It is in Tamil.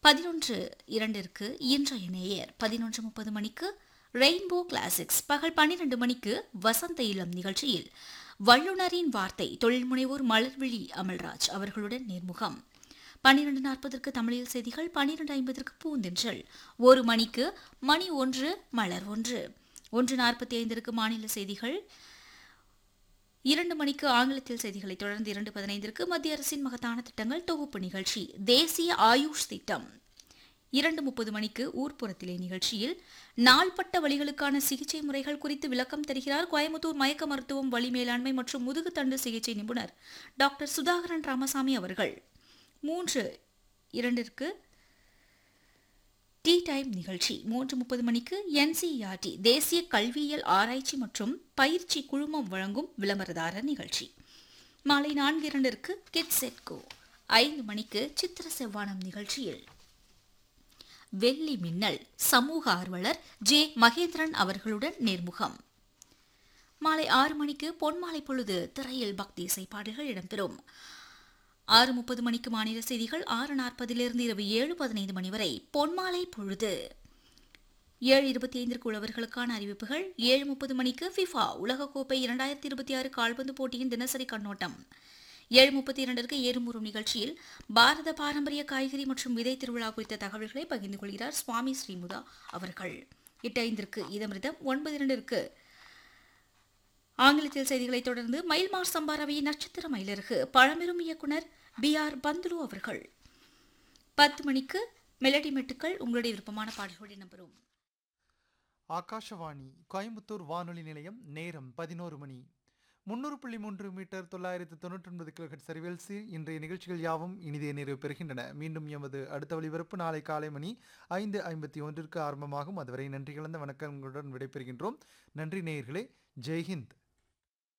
பதினொன்று இரண்டிற்கு இன்றைய நேயர் பதினொன்று முப்பது மணிக்கு ரெயின்போ கிளாசிக்ஸ் பகல் பன்னிரண்டு மணிக்கு வசந்த இளம் நிகழ்ச்சியில் வல்லுநரின் வார்த்தை தொழில் முனைவோர் மலர்விழி அமல்ராஜ் அவர்களுடன் நேர்முகம் பன்னிரண்டு நாற்பதற்கு தமிழில் செய்திகள் பன்னிரண்டு ஐம்பதற்கு பூந்தென்றல் ஒரு மணிக்கு மணி ஒன்று மலர் ஒன்று ஒன்று நாற்பத்தி ஐந்திற்கு மாநில செய்திகள் இரண்டு மணிக்கு ஆங்கிலத்தில் செய்திகளை தொடர்ந்து இரண்டு பதினைந்திற்கு மத்திய அரசின் மகத்தான திட்டங்கள் தொகுப்பு நிகழ்ச்சி தேசிய ஆயுஷ் திட்டம் இரண்டு முப்பது மணிக்கு ஊர்ப்புறத்திலே நிகழ்ச்சியில் நாள்பட்ட வழிகளுக்கான சிகிச்சை முறைகள் குறித்து விளக்கம் தருகிறார் கோயம்புத்தூர் மயக்க மருத்துவம் வலி மேலாண்மை மற்றும் முதுகுத்தண்டு சிகிச்சை நிபுணர் டாக்டர் சுதாகரன் ராமசாமி அவர்கள் மூன்று இரண்டிற்கு டீ டைம் நிகழ்ச்சி மூன்று முப்பது மணிக்கு என்சிஇஆர்டி தேசிய கல்வியியல் ஆராய்ச்சி மற்றும் பயிற்சி குழுமம் வழங்கும் விளம்பரதாரர் நிகழ்ச்சி மாலை நான்கு இரண்டிற்கு கிட் செட்கோ ஐந்து மணிக்கு சித்திர செவ்வானம் நிகழ்ச்சியில் வெள்ளி மின்னல் சமூக ஆர்வலர் ஜே மகேந்திரன் அவர்களுடன் நேர்முகம் மாலை ஆறு மணிக்கு பொன்மாலை பொழுது திரையில் பக்தி இசை பாடல்கள் இடம்பெறும் ஆறு முப்பது மணிக்கு மாநில செய்திகள் ஆறு நாற்பதிலிருந்து இரவு ஏழு பதினைந்து மணி வரை பொன்மாலை பொழுது ஏழு இருபத்தி ஐந்திற்கு உழவர்களுக்கான அறிவிப்புகள் ஏழு முப்பது மணிக்கு ஃபிஃபா உலகக்கோப்பை இரண்டாயிரத்தி இருபத்தி ஆறு கால்பந்து போட்டியின் தினசரி கண்ணோட்டம் ஏழு முப்பத்தி இரண்டிற்கு ஏறுமுறும் நிகழ்ச்சியில் பாரத பாரம்பரிய காய்கறி மற்றும் விதை திருவிழா குறித்த தகவல்களை பகிர்ந்து கொள்கிறார் சுவாமி ஸ்ரீமுதா அவர்கள் எட்டு ஐந்திற்கு இதமிருதம் ஒன்பது இரண்டிற்கு ஆங்கிலத்தில் செய்திகளைத் தொடர்ந்து மயில்மார் சம்பாரவையின் நட்சத்திர மயிலருக்கு பழம்பெரும் இயக்குனர் பி ஆர் பந்துலு அவர்கள் பத்து மணிக்கு மெலடி மெட்டுக்கள் உங்களுடைய விருப்பமான பாடல்கள் இடம்பெறும் ஆகாஷவாணி கோயம்புத்தூர் வானொலி நிலையம் நேரம் பதினோரு மணி முன்னூறு புள்ளி மூன்று மீட்டர் தொள்ளாயிரத்து தொண்ணூற்றி ஒன்பது கிலோஹெட் சரிவல்சி இன்றைய நிகழ்ச்சிகள் யாவும் இனிதே நிறைவு பெறுகின்றன மீண்டும் எமது அடுத்த ஒளிபரப்பு நாளை காலை மணி ஐந்து ஐம்பத்தி ஒன்றிற்கு ஆரம்பமாகும் அதுவரை நன்றி கலந்த வணக்கங்களுடன் விடைபெறுகின்றோம் நன்றி நேயர்களே ஜெய்ஹிந்த்